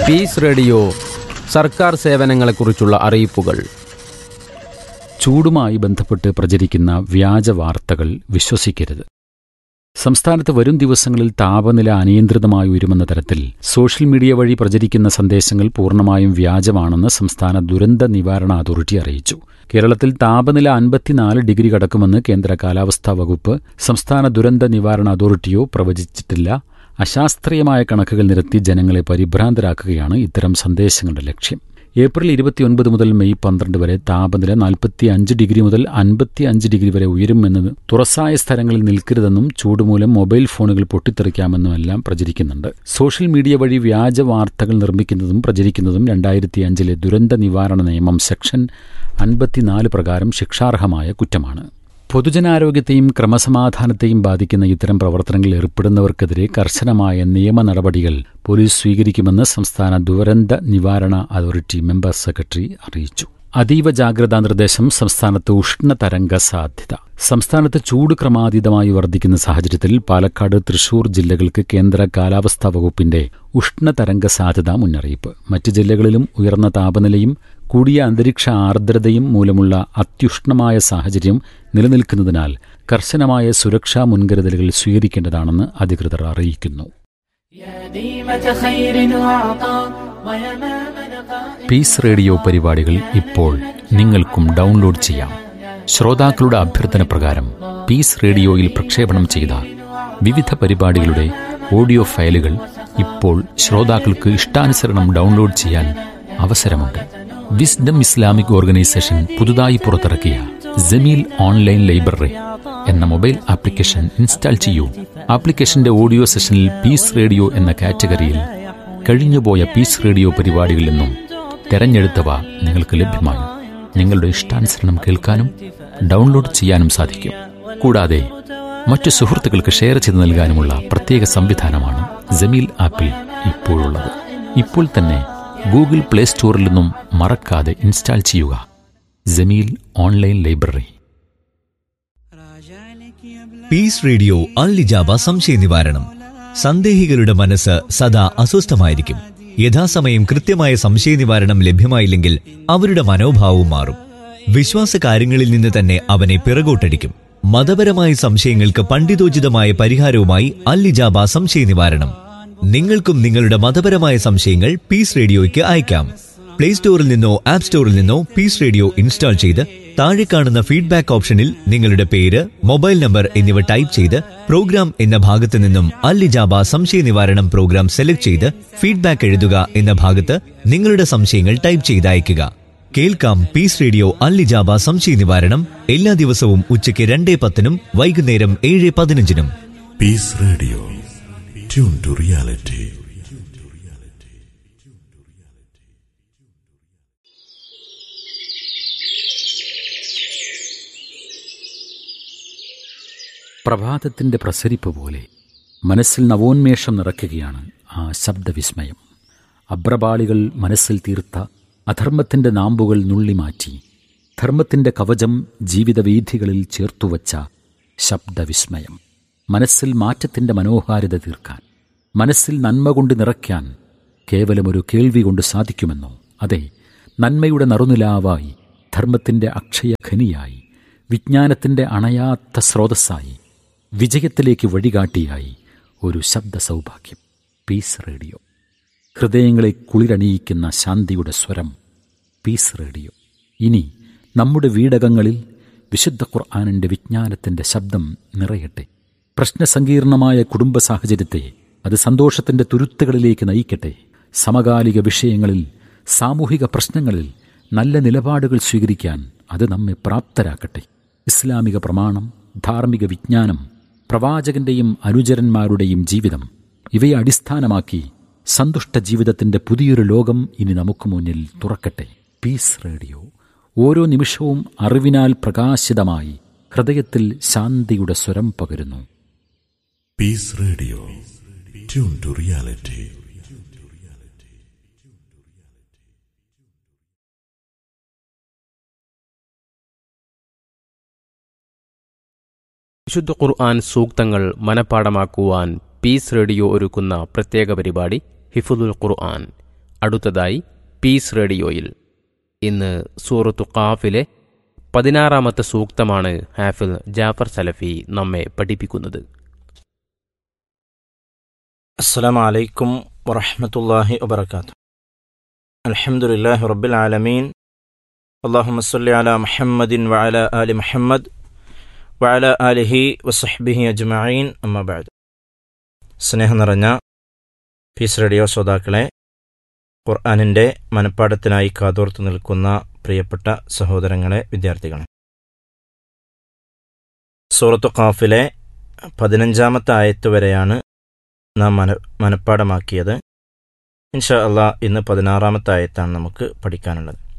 piece radio സർക്കാർ സേവനങ്ങളെക്കുറിച്ചുള്ള അറിയിപ്പുകൾ ചൂടുമായി ബന്ധപ്പെട്ട് പ്രചരിക്കുന്ന വ്യാജ വാർത്തകൾ വിശ്വസിക്കരുത് സംസ്ഥാനത്ത് വരും ദിവസങ്ങളിൽ താപനില അനിയന്ത്രിതമായി ഉയരുമെന്ന തരത്തിൽ സോഷ്യൽ മീഡിയ വഴി പ്രചരിക്കുന്ന സന്ദേശങ്ങൾ പൂർണ്ണമായും വ്യാജമാണെന്ന് സംസ്ഥാന ദുരന്ത നിവാരണ അതോറിറ്റി അറിയിച്ചു കേരളത്തിൽ താപനില അൻപത്തിനാല് ഡിഗ്രി കടക്കുമെന്ന് കേന്ദ്ര കാലാവസ്ഥാ വകുപ്പ് സംസ്ഥാന ദുരന്ത നിവാരണ അതോറിറ്റിയോ പ്രവചിച്ചിട്ടില്ല അശാസ്ത്രീയമായ കണക്കുകൾ നിരത്തി ജനങ്ങളെ പരിഭ്രാന്തരാക്കുകയാണ് ഇത്തരം സന്ദേശങ്ങളുടെ ലക്ഷ്യം ഏപ്രിൽ ഇരുപത്തിയൊൻപത് മുതൽ മെയ് പന്ത്രണ്ട് വരെ താപനില നാൽപ്പത്തി അഞ്ച് ഡിഗ്രി മുതൽ അൻപത്തി അഞ്ച് ഡിഗ്രി വരെ ഉയരുമെന്നത് തുറസായ സ്ഥലങ്ങളിൽ നിൽക്കരുതെന്നും ചൂടുമൂലം മൊബൈൽ ഫോണുകൾ പൊട്ടിത്തെറിക്കാമെന്നും എല്ലാം പ്രചരിക്കുന്നുണ്ട് സോഷ്യൽ മീഡിയ വഴി വ്യാജ വാർത്തകൾ നിർമ്മിക്കുന്നതും പ്രചരിക്കുന്നതും രണ്ടായിരത്തി അഞ്ചിലെ ദുരന്ത നിവാരണ നിയമം സെക്ഷൻ അൻപത്തിനാല് പ്രകാരം ശിക്ഷാർഹമായ കുറ്റമാണ് പൊതുജനാരോഗ്യത്തെയും ക്രമസമാധാനത്തെയും ബാധിക്കുന്ന ഇത്തരം പ്രവർത്തനങ്ങളിൽ ഏർപ്പെടുന്നവർക്കെതിരെ കർശനമായ നിയമ നടപടികൾ പോലീസ് സ്വീകരിക്കുമെന്ന് സംസ്ഥാന ദുരന്ത നിവാരണ അതോറിറ്റി മെമ്പർ സെക്രട്ടറി അറിയിച്ചു അതീവ ജാഗ്രതാ നിർദ്ദേശം സംസ്ഥാനത്ത് ഉഷ്ണതരംഗ സാധ്യത സംസ്ഥാനത്ത് ചൂട് ക്രമാതീതമായി വർദ്ധിക്കുന്ന സാഹചര്യത്തിൽ പാലക്കാട് തൃശൂർ ജില്ലകൾക്ക് കേന്ദ്ര കാലാവസ്ഥാ വകുപ്പിന്റെ ഉഷ്ണതരംഗ സാധ്യതാ മുന്നറിയിപ്പ് മറ്റ് ജില്ലകളിലും ഉയർന്ന താപനിലയും കൂടിയ അന്തരീക്ഷ ആർദ്രതയും മൂലമുള്ള അത്യുഷ്ണമായ സാഹചര്യം നിലനിൽക്കുന്നതിനാൽ കർശനമായ സുരക്ഷാ മുൻകരുതലുകൾ സ്വീകരിക്കേണ്ടതാണെന്ന് അധികൃതർ അറിയിക്കുന്നു പീസ് റേഡിയോ പരിപാടികൾ ഇപ്പോൾ നിങ്ങൾക്കും ഡൗൺലോഡ് ചെയ്യാം ശ്രോതാക്കളുടെ അഭ്യർത്ഥന പ്രകാരം പീസ് റേഡിയോയിൽ പ്രക്ഷേപണം ചെയ്ത വിവിധ പരിപാടികളുടെ ഓഡിയോ ഫയലുകൾ ഇപ്പോൾ ശ്രോതാക്കൾക്ക് ഇഷ്ടാനുസരണം ഡൗൺലോഡ് ചെയ്യാൻ അവസരമുണ്ട് വിസ്ഡം ഇസ്ലാമിക് ഓർഗനൈസേഷൻ പുതുതായി പുറത്തിറക്കിയ ജമീൽ ഓൺലൈൻ ലൈബ്രറി എന്ന മൊബൈൽ ആപ്ലിക്കേഷൻ ഇൻസ്റ്റാൾ ചെയ്യൂ ആപ്ലിക്കേഷന്റെ ഓഡിയോ സെഷനിൽ പീസ് റേഡിയോ എന്ന കാറ്റഗറിയിൽ കഴിഞ്ഞുപോയ പീസ് റേഡിയോ പരിപാടികളിൽ നിന്നും തെരഞ്ഞെടുത്തവ നിങ്ങൾക്ക് ലഭ്യമാണ് നിങ്ങളുടെ ഇഷ്ടാനുസരണം കേൾക്കാനും ഡൗൺലോഡ് ചെയ്യാനും സാധിക്കും കൂടാതെ മറ്റു സുഹൃത്തുക്കൾക്ക് ഷെയർ ചെയ്ത് നൽകാനുമുള്ള പ്രത്യേക സംവിധാനമാണ് ജമീൽ ആപ്പിൽ ഇപ്പോഴുള്ളത് ഇപ്പോൾ തന്നെ ഗൂഗിൾ പ്ലേ സ്റ്റോറിൽ നിന്നും മറക്കാതെ ഇൻസ്റ്റാൾ ചെയ്യുക Jameel online library peace radio അൽലിജാബ സംശയ നിവാരണം സന്ദേഹികളുടെ മനസ്സ് സദാ അസ്വസ്ഥമായിരിക്കും യഥാസമയം കൃത്യമായ സംശയ നിവാരണം ലഭ്യമായില്ലെങ്കിൽ അവരുടെ മനോഭാവവും മാറും വിശ്വാസ കാര്യങ്ങളിൽ നിന്ന് തന്നെ അവനെ പിറകോട്ടടിക്കും മതപരമായ സംശയങ്ങൾക്ക് പണ്ഡിതോചിതമായ പരിഹാരവുമായി അല്ലിജാബ സംശയ നിവാരണം നിങ്ങൾക്കും നിങ്ങളുടെ മതപരമായ സംശയങ്ങൾ പീസ് റേഡിയോയ്ക്ക് അയക്കാം പ്ലേ സ്റ്റോറിൽ നിന്നോ ആപ്പ് സ്റ്റോറിൽ നിന്നോ പീസ് റേഡിയോ ഇൻസ്റ്റാൾ ചെയ്ത് താഴെ കാണുന്ന ഫീഡ്ബാക്ക് ഓപ്ഷനിൽ നിങ്ങളുടെ പേര് മൊബൈൽ നമ്പർ എന്നിവ ടൈപ്പ് ചെയ്ത് പ്രോഗ്രാം എന്ന ഭാഗത്ത് നിന്നും അല്ലിജാബ സംശയ നിവാരണം പ്രോഗ്രാം സെലക്ട് ചെയ്ത് ഫീഡ്ബാക്ക് എഴുതുക എന്ന ഭാഗത്ത് നിങ്ങളുടെ സംശയങ്ങൾ ടൈപ്പ് ചെയ്ത് അയയ്ക്കുക കേൾക്കാം പീസ് റേഡിയോ അല്ലിജാബ സംശയ നിവാരണം എല്ലാ ദിവസവും ഉച്ചയ്ക്ക് രണ്ടേ പത്തിനും വൈകുന്നേരം ഏഴ് പതിനഞ്ചിനും peace radio tune to reality പ്രഭാതത്തിന്റെ പ്രസരിപ്പ് പോലെ മനസ്സിൽ നവോന്മേഷം നിറയ്ക്കുകയാണ് ആ ശബ്ദവിസ്മയം അബ്രപാളികൾ മനസ്സിൽ തീർത്ത അധർമ്മത്തിന്റെ നാമ്പുകൾ നുള്ളിമാറ്റി ധർമ്മത്തിന്റെ കവചം ജീവിതവീഥികളിൽ ചേർത്തുവച്ച ശബ്ദവിസ്മയം മനസ്സിൽ മാറ്റത്തിന്റെ മനോഹാരിത തീർക്കാൻ മനസ്സിൽ നന്മ കൊണ്ട് നിറയ്ക്കാൻ കേവലമൊരു കേൾവി കൊണ്ട് സാധിക്കുമെന്നോ അതെ നന്മയുടെ നറുനിലാവായി ധർമ്മത്തിന്റെ അക്ഷയഖനിയായി വിജ്ഞാനത്തിന്റെ അണയാത്ത സ്രോതസ്സായി വിജയത്തിലേക്ക് വഴികാട്ടിയായി ഒരു ശബ്ദ സൗഭാഗ്യം പീസ് റേഡിയോ ഹൃദയങ്ങളെ കുളിരണിയിക്കുന്ന ശാന്തിയുടെ സ്വരം പീസ് റേഡിയോ ഇനി നമ്മുടെ വീടകങ്ങളിൽ വിശുദ്ധ ഖുർആാനിൻ്റെ വിജ്ഞാനത്തിൻ്റെ ശബ്ദം നിറയട്ടെ പ്രശ്നസങ്കീർണമായ കുടുംബ സാഹചര്യത്തെ അത് സന്തോഷത്തിൻ്റെ തുരുത്തുകളിലേക്ക് നയിക്കട്ടെ സമകാലിക വിഷയങ്ങളിൽ സാമൂഹിക പ്രശ്നങ്ങളിൽ നല്ല നിലപാടുകൾ സ്വീകരിക്കാൻ അത് നമ്മെ പ്രാപ്തരാക്കട്ടെ ഇസ്ലാമിക പ്രമാണം ധാർമ്മിക വിജ്ഞാനം പ്രവാചകന്റെയും അനുചരന്മാരുടെയും ജീവിതം ഇവയെ അടിസ്ഥാനമാക്കി സന്തുഷ്ട ജീവിതത്തിന്റെ പുതിയൊരു ലോകം ഇനി നമുക്ക് മുന്നിൽ തുറക്കട്ടെ പീസ് റേഡിയോ ഓരോ നിമിഷവും അറിവിനാൽ പ്രകാശിതമായി ഹൃദയത്തിൽ ശാന്തിയുടെ സ്വരം പകരുന്നു peace radio tune to reality വിശുദ്ധ ഖുർആൻ സൂക്തങ്ങൾ മനഃപ്പാടമാക്കുവാൻ പീസ് റേഡിയോ ഒരുക്കുന്ന പ്രത്യേക പരിപാടി ഹിഫുദുൽ ഖുർആൻ അടുത്തതായി പീസ് റേഡിയോയിൽ ഇന്ന് സൂറത്തു ഖാഫിലെ പതിനാറാമത്തെ സൂക്തമാണ് ഹാഫിൽ ജാഫർ സലഫി നമ്മെ പഠിപ്പിക്കുന്നത് السلام عليكم ورحمة الله وبركاته الحمد لله رب العالمين اللهم صل على محمد وعلى آل محمد وعلى آله وصحبه أجمعين أما بعد സ്നേഹം നിറഞ്ഞ പീസ് റേഡിയോ ശ്രോതാക്കളെ ഖുർആാനിൻ്റെ മനപ്പാടത്തിനായി കാതോർത്ത് നിൽക്കുന്ന പ്രിയപ്പെട്ട സഹോദരങ്ങളെ വിദ്യാർത്ഥികളെ സൂറത്തു ഖാഫിലെ പതിനഞ്ചാമത്തെ ആയത്ത് വരെയാണ് നാം മന മനഃപ്പാടമാക്കിയത് ഇൻഷാ അള്ളാ ഇന്ന് പതിനാറാമത്തെ ആയത്താണ് നമുക്ക് പഠിക്കാനുള്ളത്